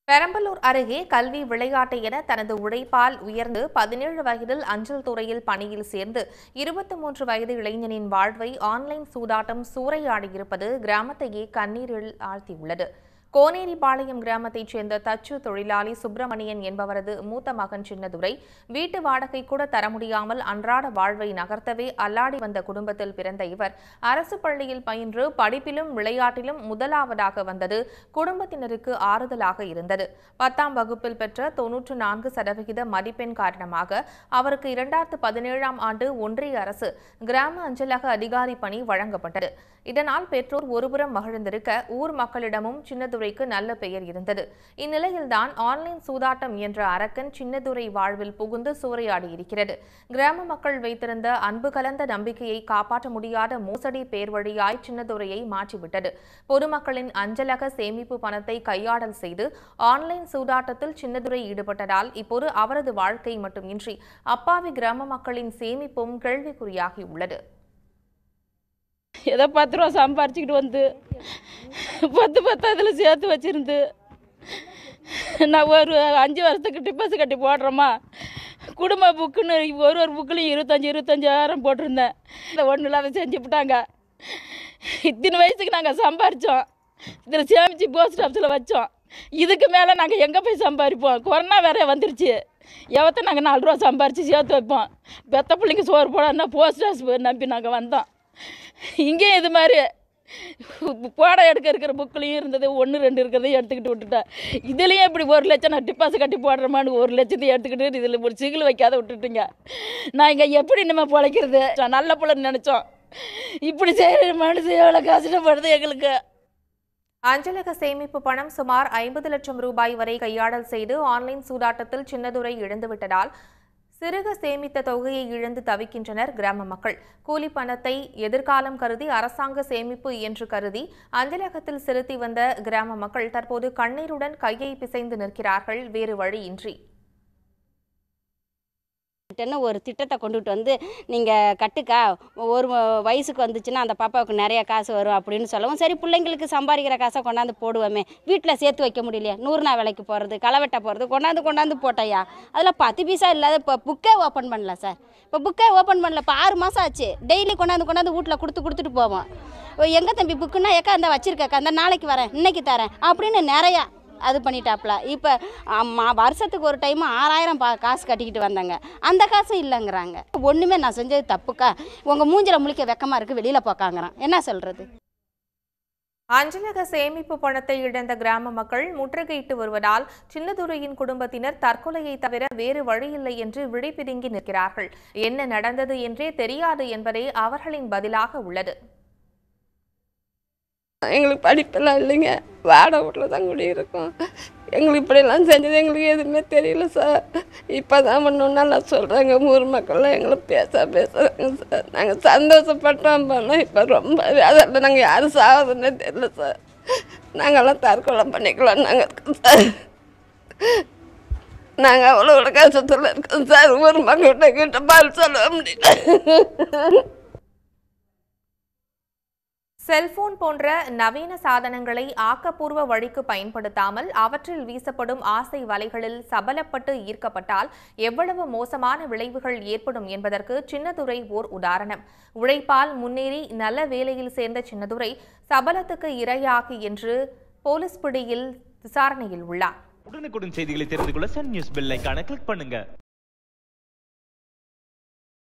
பெரம்பலூர் அருகே கல்வி விளையாட்டு என தனது உழைப்பால் உயர்ந்து பதினேழு வயதில் அஞ்சல் துறையில் பணியில் சேர்ந்து இருபத்தி மூன்று வயது இளைஞனின் வாழ்வை ஆன்லைன் சூதாட்டம் சூறையாடியிருப்பது கிராமத்தையே கண்ணீரில் ஆழ்த்தியுள்ளது கோனேரிபாளையம் கிராமத்தைச் சேர்ந்த தச்சு தொழிலாளி சுப்பிரமணியன் என்பவரது மூத்த மகன் சின்னதுரை வீட்டு வாடகை கூட தர முடியாமல் அன்றாட வாழ்வை நகர்த்தவே அல்லாடி வந்த குடும்பத்தில் பிறந்த இவர் அரசு பள்ளியில் பயின்று படிப்பிலும் விளையாட்டிலும் முதலாவதாக வந்தது குடும்பத்தினருக்கு ஆறுதலாக இருந்தது பத்தாம் வகுப்பில் பெற்ற தொன்னூற்று நான்கு சதவிகித மதிப்பெண் காரணமாக அவருக்கு இரண்டாயிரத்து பதினேழாம் ஆண்டு ஒன்றிய அரசு கிராம அஞ்சலக அதிகாரி பணி வழங்கப்பட்டது இதனால் பெற்றோர் ஒருபுறம் மகிழ்ந்திருக்க ஊர் மக்களிடமும் சின்னதுரைக்கு நல்ல பெயர் இருந்தது இந்நிலையில்தான் ஆன்லைன் சூதாட்டம் என்ற அரக்கன் சின்னதுரை வாழ்வில் புகுந்து சூறையாடியிருக்கிறது கிராம மக்கள் வைத்திருந்த அன்பு கலந்த நம்பிக்கையை காப்பாற்ற முடியாத மோசடி பேர் வழியாய் சின்னதுரையை மாற்றிவிட்டது பொதுமக்களின் அஞ்சலக சேமிப்பு பணத்தை கையாடல் செய்து ஆன்லைன் சூதாட்டத்தில் சின்னதுரை ஈடுபட்டதால் இப்போது அவரது வாழ்க்கை மட்டுமின்றி அப்பாவி கிராம மக்களின் சேமிப்பும் கேள்விக்குறியாகியுள்ளது ஏதோ பத்து ரூபா சம்பாரிச்சுக்கிட்டு வந்து பத்து பத்து அதில் சேர்த்து வச்சிருந்து நான் ஒரு அஞ்சு வருஷத்துக்கு டிப்பஸ் கட்டி போடுறோமா குடும்ப புக்குன்னு ஒரு ஒரு புக்குலையும் இருபத்தஞ்சி இருபத்தஞ்சாயிரம் போட்டிருந்தேன் இந்த ஒன்றும் இல்லாத செஞ்சு விட்டாங்க இத்தனை வயசுக்கு நாங்கள் சம்பாரித்தோம் இதில் சேமித்து போஸ்ட் ஆஃபீஸில் வச்சோம் இதுக்கு மேலே நாங்கள் எங்கே போய் சம்பாதிப்போம் கொரோனா வேற வந்துருச்சு எவத்த நாங்கள் நாலு ரூபா சம்பாரித்து சேர்த்து வைப்போம் பெத்த பிள்ளைங்க சோறு போடன்னா போஸ்ட் ஆஃபீஸ் நம்பி நாங்கள் வந்தோம் இங்கேயும் இது மாதிரி போட எடுக்க இருக்கிற புக்லேயும் இருந்தது ஒன்று ரெண்டு இருக்கிறதையும் எடுத்துக்கிட்டு விட்டுட்டேன் இதுலேயும் இப்படி ஒரு லட்சம் நான் டிப்பாஸ் கட்டி போடுறமான்னு ஒரு லட்சத்தையும் எடுத்துக்கிட்டு இதில் ஒரு சிகில் வைக்காத விட்டுட்டீங்க நான் இங்கே எப்படி நம்ம பிழைக்கிறது நான் நல்ல பிள்ளைன்னு நினச்சோம் இப்படி செய்கிற மனுஷன் எவ்வளோ கஷ்டப்படுது எங்களுக்கு அஞ்சலக சேமிப்பு பணம் சுமார் ஐம்பது லட்சம் ரூபாய் வரை கையாடல் செய்து ஆன்லைன் சூதாட்டத்தில் சின்னதுரை இழந்துவிட்டதால் சிறுக சேமித்த தொகையை இழந்து தவிக்கின்றனர் கிராம மக்கள் கூலி பணத்தை எதிர்காலம் கருதி அரசாங்க சேமிப்பு என்று கருதி அஞ்சலகத்தில் செலுத்தி வந்த கிராம மக்கள் தற்போது கண்ணீருடன் கையை பிசைந்து நிற்கிறார்கள் வேறு வழியின்றி கிட்டன்னு ஒரு திட்டத்தை கொண்டுட்டு வந்து நீங்கள் கட்டுக்கா ஒரு வயசுக்கு வந்துச்சுன்னா அந்த பாப்பாவுக்கு நிறைய காசு வரும் அப்படின்னு சொல்லவும் சரி பிள்ளைங்களுக்கு சம்பாதிக்கிற காசை கொண்டாந்து போடுவோமே வீட்டில் சேர்த்து வைக்க முடியலையா நூறு நாள் வேலைக்கு போகிறது களவெட்ட போகிறது கொண்டாந்து கொண்டாந்து போட்டையா அதில் பத்து பைசா இல்லாத இப்போ புக்கே ஓப்பன் பண்ணல சார் இப்போ புக்கே ஓப்பன் பண்ணல இப்போ ஆறு மாதம் ஆச்சு டெய்லி கொண்டாந்து கொண்டாந்து வீட்டில் கொடுத்து கொடுத்துட்டு போவோம் எங்கே தம்பி புக்குன்னா ஏக்கா அந்த வச்சிருக்கக்கா அந்த நாளைக்கு வரேன் இன்னைக்கு தரேன் அப்படின்னு நிறையா அது பண்ணிட்டாப்புல இப்போ அம்மா வருஷத்துக்கு ஒரு டைம் ஆறாயிரம் பா காசு கட்டிக்கிட்டு வந்தாங்க அந்த காசும் இல்லைங்கிறாங்க ஒன்றுமே நான் செஞ்சது தப்புக்கா உங்கள் மூஞ்சில் முழிக்க வெக்கமாக இருக்குது வெளியில் போக்காங்கிறான் என்ன சொல்கிறது அஞ்சலக சேமிப்பு பணத்தை இழந்த கிராம மக்கள் முற்றுகையிட்டு வருவதால் சின்னதுரையின் குடும்பத்தினர் தற்கொலையை தவிர வேறு வழியில்லை என்று விழிபிதுங்கி நிற்கிறார்கள் என்ன நடந்தது என்றே தெரியாது என்பதே அவர்களின் பதிலாக உள்ளது எங்களுக்கு படிப்பெல்லாம் இல்லைங்க வாடகை வீட்டில் தான் குடியிருக்கோம் எங்களுக்கு இப்படியெல்லாம் செஞ்சது எங்களுக்கு எதுவுமே தெரியல சார் இப்போ தான் ஒன்றும் நல்லா சொல்கிறாங்க ஊர் மக்கள்லாம் எங்களை பேச பேசுகிறாங்க சார் நாங்கள் சந்தோஷப்பட்டோம் பண்ணோம் இப்போ ரொம்ப அதில் நாங்கள் யாரும் சாவதுன்னே தெரியல சார் நாங்கள்லாம் தற்கொலை பண்ணிக்கலாம் நாங்கள் இருக்கோம் சார் நாங்கள் அவ்வளோ ஒரு கஷ்டத்தில் இருக்கோம் சார் ஊர் மக்கள்கிட்ட கிட்ட பால் சொல்ல முடியல செல்போன் போன்ற நவீன சாதனங்களை ஆக்கப்பூர்வ வழிக்கு பயன்படுத்தாமல் அவற்றில் வீசப்படும் ஆசை வலைகளில் சபலப்பட்டு ஈர்க்கப்பட்டால் எவ்வளவு மோசமான விளைவுகள் ஏற்படும் என்பதற்கு சின்னதுரை ஓர் உதாரணம் உழைப்பால் முன்னேறி நல்ல வேலையில் சேர்ந்த சின்னதுரை சபலத்துக்கு இரையாகி என்று போலீஸ் பிடியில் விசாரணையில் உள்ளார் உடனுக்குடன் செய்திகளை தெரிந்து கொள்ள சன் நியூஸ் பெல் ஐகானை கிளிக் பண்ணுங்க